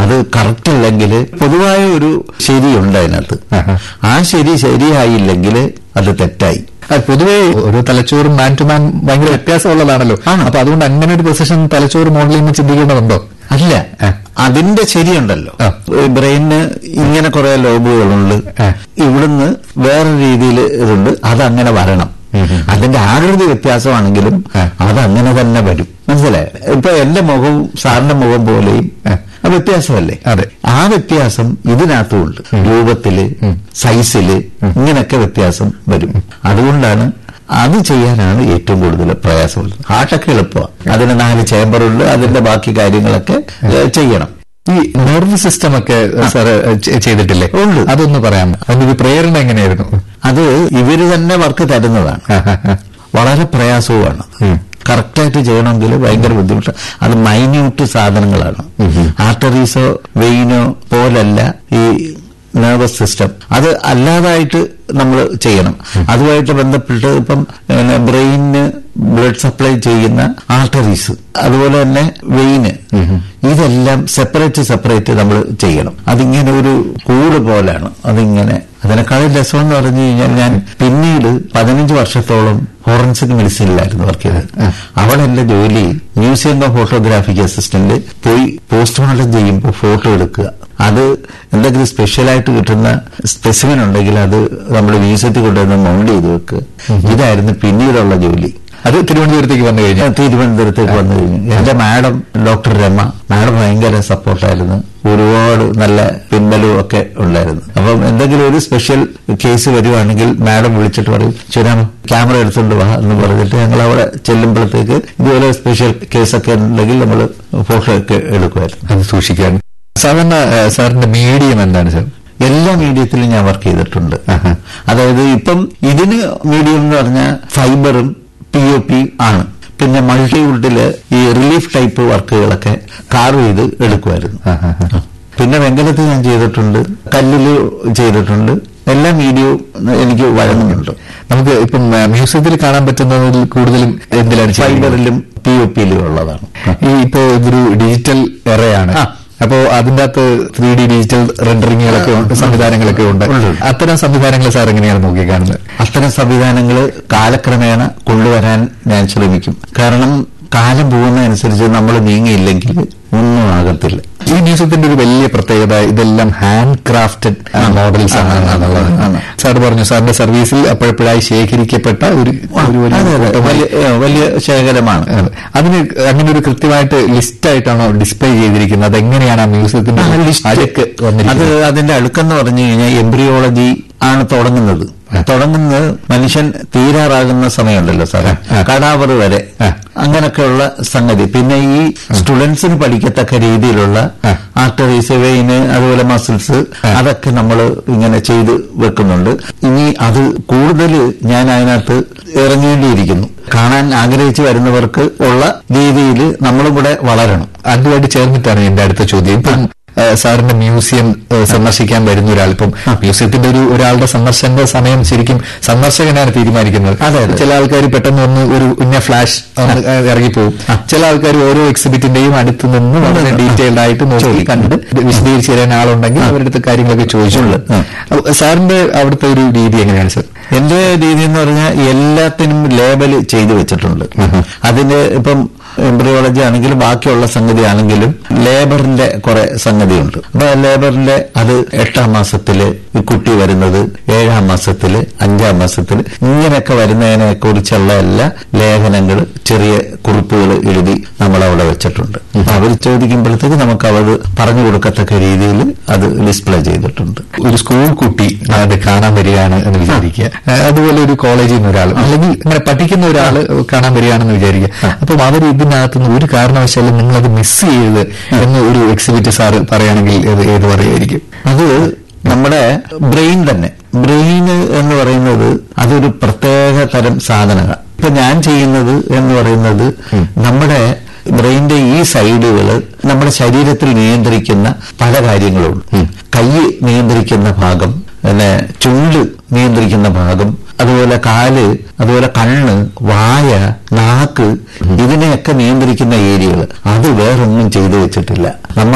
അത് കറക്റ്റ് അല്ലെങ്കിൽ പൊതുവായ ഒരു ശരിയുണ്ട് അതിനകത്ത് ആ ശരി ശരിയായില്ലെങ്കിൽ അത് തെറ്റായി അത് പൊതുവേ ഒരു തലച്ചോറും മാൻ ടു മാൻ ഭയങ്കര വ്യത്യാസമുള്ളതാണല്ലോ അപ്പൊ അതുകൊണ്ട് അങ്ങനെ ഒരു പൊസിഷൻ തലച്ചോറ് മോഡൽ ചെയ്യുമ്പോൾ ചിന്തിക്കേണ്ടതുണ്ടോ അല്ല അതിന്റെ ശരിയുണ്ടല്ലോ ആ. ബ്രെയിനിന് ഇങ്ങനെ കുറെ ലോബുകളുണ്ട് ആ. ഇവിടുന്ന് വേറെ രീതിയിൽ ഇതുണ്ട് അതങ്ങനെ വരണം അതിന്റെ ആകൃതി വ്യത്യാസമാണെങ്കിലും ആ. അതങ്ങനെ തന്നെ വരും മനസ്സിലായോ ഇപ്പൊ എന്റെ മുഖവും സാറിന്റെ മുഖം പോലെയും ആ. ആ വ്യത്യാസമല്ലേ അതെ. ആ വ്യത്യാസം ഇതിനകത്തുമുണ്ട് രൂപത്തില് സൈസില് ഇങ്ങനൊക്കെ വ്യത്യാസം വരും അതുകൊണ്ടാണ് അത് ചെയ്യാനാണ് ഏറ്റവും കൂടുതൽ പ്രയാസമുള്ളത് ഹാർട്ടൊക്കെ എളുപ്പമാണ് അതിന് നാല് ചേമ്പറുണ്ട് അതിന്റെ ബാക്കി കാര്യങ്ങളൊക്കെ ഏ, ചെയ്യണം ഈ നെർവ് സിസ്റ്റം ഒക്കെ സാർ ചെയ്തിട്ടില്ലേ ഉണ്ട്. അതൊന്ന് പറയാമോ അതിന്റെ ഒരു പ്രേരണ എങ്ങനെയായിരുന്നു അത് ഇവര് തന്നെ വർക്ക് തരുന്നതാണ് വളരെ പ്രയാസവുമാണ് കറക്റ്റായിട്ട് ചെയ്യണമെങ്കിൽ ഭയങ്കര ബുദ്ധിമുട്ട് അത് മൈന്യൂട്ട് സാധനങ്ങളാണ് ആർട്ടറീസോ വെയിനോ പോലല്ല ഈ നെർവസ് സിസ്റ്റം അത് അല്ലാതായിട്ട് നമ്മൾ ചെയ്യണം അതുമായിട്ട് ബന്ധപ്പെട്ട് ഇപ്പം ബ്രെയിനിന് ബ്ലഡ് സപ്ലൈ ചെയ്യുന്ന ആർട്ടറീസ് അതുപോലെ തന്നെ വെയിന് ഇതെല്ലാം സെപ്പറേറ്റ് സെപ്പറേറ്റ് നമ്മൾ ചെയ്യണം അതിങ്ങനെ ഒരു കൂട് പോലാണ് അതിങ്ങനെ അതിനേക്കാളും രസം എന്ന് പറഞ്ഞു കഴിഞ്ഞാൽ ഞാൻ പിന്നീട് പതിനഞ്ച് വർഷത്തോളം ഫോറൻസിക് മെഡിസിനിലായിരുന്നു വർക്ക് ചെയ്തത് അവിടെ എന്റെ ജോലി മ്യൂസിയം ഓഫ് ഫോട്ടോഗ്രാഫിക് അസിസ്റ്റന്റ് പോയി പോസ്റ്റ്മോർട്ടം ചെയ്യുമ്പോൾ ഫോട്ടോ എടുക്കുക അത് എന്തെങ്കിലും സ്പെഷ്യലായിട്ട് കിട്ടുന്ന സ്പെസിമെൻ ഉണ്ടെങ്കിൽ അത് നമ്മൾ മ്യൂസിയത്തിൽ കൊണ്ടുവന്ന് മൗണ്ട് ചെയ്ത് വെക്കുക ഇതായിരുന്നു പിന്നീടുള്ള ജോലി അത് തിരുവനന്തപുരത്തേക്ക് വന്നു കഴിഞ്ഞാൽ ഞാൻ തിരുവനന്തപുരത്തേക്ക് വന്നു കഴിഞ്ഞു എന്റെ മാഡം ഡോക്ടർ രമ മാഡം ഭയങ്കര സപ്പോർട്ടായിരുന്നു ഒരുപാട് നല്ല പിൻബലവും ഒക്കെ ഉണ്ടായിരുന്നു അപ്പം എന്തെങ്കിലും ഒരു സ്പെഷ്യൽ കേസ് വരുവാണെങ്കിൽ മാഡം വിളിച്ചിട്ട് പറയും ചുരാമ ക്യാമറ എടുത്തുകൊണ്ട് വാ എന്ന് പറഞ്ഞിട്ട് ഞങ്ങൾ അവിടെ ചെല്ലുമ്പോഴത്തേക്ക് ഇതുപോലെ സ്പെഷ്യൽ കേസൊക്കെ ഉണ്ടെങ്കിൽ നമ്മൾ ഫോട്ടോ ഒക്കെ എടുക്കുമായിരുന്നു അത് സൂക്ഷിക്കാൻ സാധാരണ ഏഹ്, സാറിന്റെ മീഡിയം എന്താണ് സാർ എല്ലാ മീഡിയത്തിലും ഞാൻ വർക്ക് ചെയ്തിട്ടുണ്ട് അതായത് ഇപ്പം ഇതിന് മീഡിയം എന്ന് പറഞ്ഞാൽ ഫൈബറും പി ഒ പി ആണ് പിന്നെ മൾട്ടിവുഡില് ഈ റിലീഫ് ടൈപ്പ് വർക്കുകളൊക്കെ കാർവ് ചെയ്ത് എടുക്കുമായിരുന്നു പിന്നെ വെങ്കലത്ത് ഞാൻ ചെയ്തിട്ടുണ്ട് കല്ലില് ചെയ്തിട്ടുണ്ട് എല്ലാ മീഡിയവും എനിക്ക് വഴങ്ങുന്നുണ്ട് നമുക്ക് ഇപ്പം ഏഹ്, മ്യൂസിയത്തിൽ കാണാൻ പറ്റുന്നതിൽ കൂടുതലും എന്തിലാണ് ചെയ്യുന്നത്? ഫൈബറിലും പി ഒ പിയിലും ഉള്ളതാണ് ഈ ഇപ്പോ ഇതൊരു ഡിജിറ്റൽ എറയാണ് ആ. അപ്പോ അതിന്റെ അകത്ത് ത്രീ ഡി ഡിജിറ്റൽ റെൻഡറിങ്ങുകളൊക്കെ ഉണ്ട് സംവിധാനങ്ങളൊക്കെ ഉണ്ട് ഉണ്ട്. അത്തരം സംവിധാനങ്ങൾ സാർ എങ്ങനെയാണ് നോക്കിക്കാണുന്നത് അത്തരം സംവിധാനങ്ങൾ കാലക്രമേണ കൊണ്ടുവരാൻ ഞാൻ ശ്രമിക്കും കാരണം കാലം പോകുന്നതനുസരിച്ച് നമ്മൾ നീങ്ങിയില്ലെങ്കിൽ ഒന്നും ആകത്തില്ല ഈ മ്യൂസിയത്തിന്റെ ഒരു വലിയ പ്രത്യേകത ഇതെല്ലാം ഹാൻഡ് ക്രാഫ്റ്റഡ് മോഡൽസ് ആണ് എന്നുള്ളത് ആണ്. സാർ പറഞ്ഞു സാറിന്റെ സർവീസിൽ അപ്പോഴപ്പോഴായി ശേഖരിക്കപ്പെട്ട ഒരു ഒരു വലിയ അതെ, അതെ. കൂട്ടമായി- വലിയ ഏ, വലിയ ശേഖരമാണ് അതെ. അതിന് അങ്ങനെ ഒരു കൃത്യമായിട്ട് ലിസ്റ്റ് ആയിട്ടാണോ ഡിസ്പ്ലേ ചെയ്തിരിക്കുന്നത് അതെങ്ങനെയാണ് ആ മ്യൂസിയത്തിന്റെ ആ, ലിസ്റ്റ്. അടുക്ക് അത് വന്നിരിക്കുന്നത് അതിന്റെ അടുക്കെന്ന് പറഞ്ഞു കഴിഞ്ഞാൽ എംബ്രിയോളജി ആണ് തുടങ്ങുന്നത് തുടങ്ങുന്നത് മനുഷ്യൻ തീരാറാകുന്ന സമയമുണ്ടല്ലോ സാറേ കടാവറ് വരെ അങ്ങനൊക്കെയുള്ള സംഗതി പിന്നെ ഈ സ്റ്റുഡൻസിന് പഠിക്കത്തക്ക രീതിയിലുള്ള ആർട്ടറീസ് വെയിന് അതുപോലെ മസിൽസ് അതൊക്കെ നമ്മൾ ഇങ്ങനെ ചെയ്ത് വെക്കുന്നുണ്ട് ഇനി അത് കൂടുതൽ ഞാൻ അതിനകത്ത് ഇറങ്ങേണ്ടിയിരിക്കുന്നു കാണാൻ ആഗ്രഹിച്ചു വരുന്നവർക്ക് ഉള്ള രീതിയിൽ നമ്മളും കൂടെ വളരണം അതുമായിട്ട് ചേർന്നിട്ടാണ് എന്റെ അടുത്ത ചോദ്യം ഇപ്പം ഏഹ്, സാറിന്റെ മ്യൂസിയം ഏഹ്, സന്ദർശിക്കാൻ വരുന്ന ഒരാൾ ഇപ്പം മ്യൂസിയത്തിന്റെ ഒരു ഒരാളുടെ സന്ദർശന സമയം ശരിക്കും സന്ദർശകനാണ് തീരുമാനിക്കുന്നത് അതെ, അതെ. ചില ആൾക്കാർ പെട്ടെന്ന് ഒന്ന് ഒരു ഇന്ന ഫ്ലാഷ് ഇറങ്ങിപ്പോവും ചില ആൾക്കാർ ഓരോ എക്സിബിറ്റിന്റെയും അടുത്ത് നിന്ന് വളരെ ഡീറ്റെയിൽഡ് ആയിട്ട് നോക്കി കണ്ട് വിശദീകരിച്ച് തരാൻ ആളുണ്ടെങ്കിൽ അവരുടെ അടുത്ത് കാര്യങ്ങളൊക്കെ ചോദിച്ചുള്ളൂ അപ്പൊ സാറിന്റെ അവിടുത്തെ ഒരു രീതി എങ്ങനെയാണ് സാർ എന്റെ രീതി എന്ന് പറഞ്ഞാൽ എല്ലാത്തിനും ലേബൽ ചെയ്തു വെച്ചിട്ടുണ്ട് അതിന് ഇപ്പം എംബ്രിയോളജി ആണെങ്കിലും ബാക്കിയുള്ള സംഗതി ആണെങ്കിലും ലേബറിന്റെ കുറെ സംഗതിയുണ്ട് അപ്പൊ ലേബറിന്റെ അത് എട്ടാം മാസത്തില് ഈ കുട്ടി വരുന്നത് ഏഴാം മാസത്തില് അഞ്ചാം മാസത്തില് ഇങ്ങനെയൊക്കെ വരുന്നതിനെ കുറിച്ചുള്ള എല്ലാ ലേഖനങ്ങൾ ചെറിയ കുറിപ്പുകൾ എഴുതി നമ്മൾ അവിടെ വെച്ചിട്ടുണ്ട് അപ്പൊ അവർ ചോദിക്കുമ്പോഴത്തേക്ക് നമുക്ക് അവർ പറഞ്ഞു കൊടുക്കത്തക്ക രീതിയിൽ അത് ഡിസ്പ്ലേ ചെയ്തിട്ടുണ്ട് ഒരു സ്കൂൾ കുട്ടി അത് കാണാൻ വരികയാണ് എന്ന് വിചാരിക്കുക ഏഹ് അതുപോലെ ഒരു കോളേജിൽ നിന്ന് ഒരാൾ അല്ലെങ്കിൽ ഇങ്ങനെ പഠിക്കുന്ന ഒരാൾ കാണാൻ വരികയാണെന്ന് വിചാരിക്കുക അപ്പം അവർ ഇതിനകത്തുനിന്ന് ഒരു കാരണവശാലും നിങ്ങൾ അത് മിസ് ചെയ്യരുത് എന്ന് ഒരു എക്സിബിറ്റ് സാറ് പറയുകയാണെങ്കിൽ ഏത് ഏത് പറയുമായിരിക്കും അത് നമ്മുടെ ബ്രെയിൻ തന്നെ ബ്രെയിൻ എന്ന് പറയുന്നത് അതൊരു പ്രത്യേക തരം സാധനമാണ് ഇപ്പൊ ഞാൻ ചെയ്യുന്നത് എന്ന് പറയുന്നത് നമ്മുടെ ബ്രെയിന്റെ ഈ സൈഡുകൾ നമ്മുടെ ശരീരത്തിൽ നിയന്ത്രിക്കുന്ന പല കാര്യങ്ങളുണ്ട് കൈ നിയന്ത്രിക്കുന്ന ഭാഗം പിന്നെ ചുണ്ട് നിയന്ത്രിക്കുന്ന ഭാഗം അതുപോലെ കാല് അതുപോലെ കണ്ണ് വായ നാക്ക് ഇതിനെയൊക്കെ നിയന്ത്രിക്കുന്ന ഏരിയകൾ അത് വേറൊന്നും ചെയ്തു വെച്ചിട്ടില്ല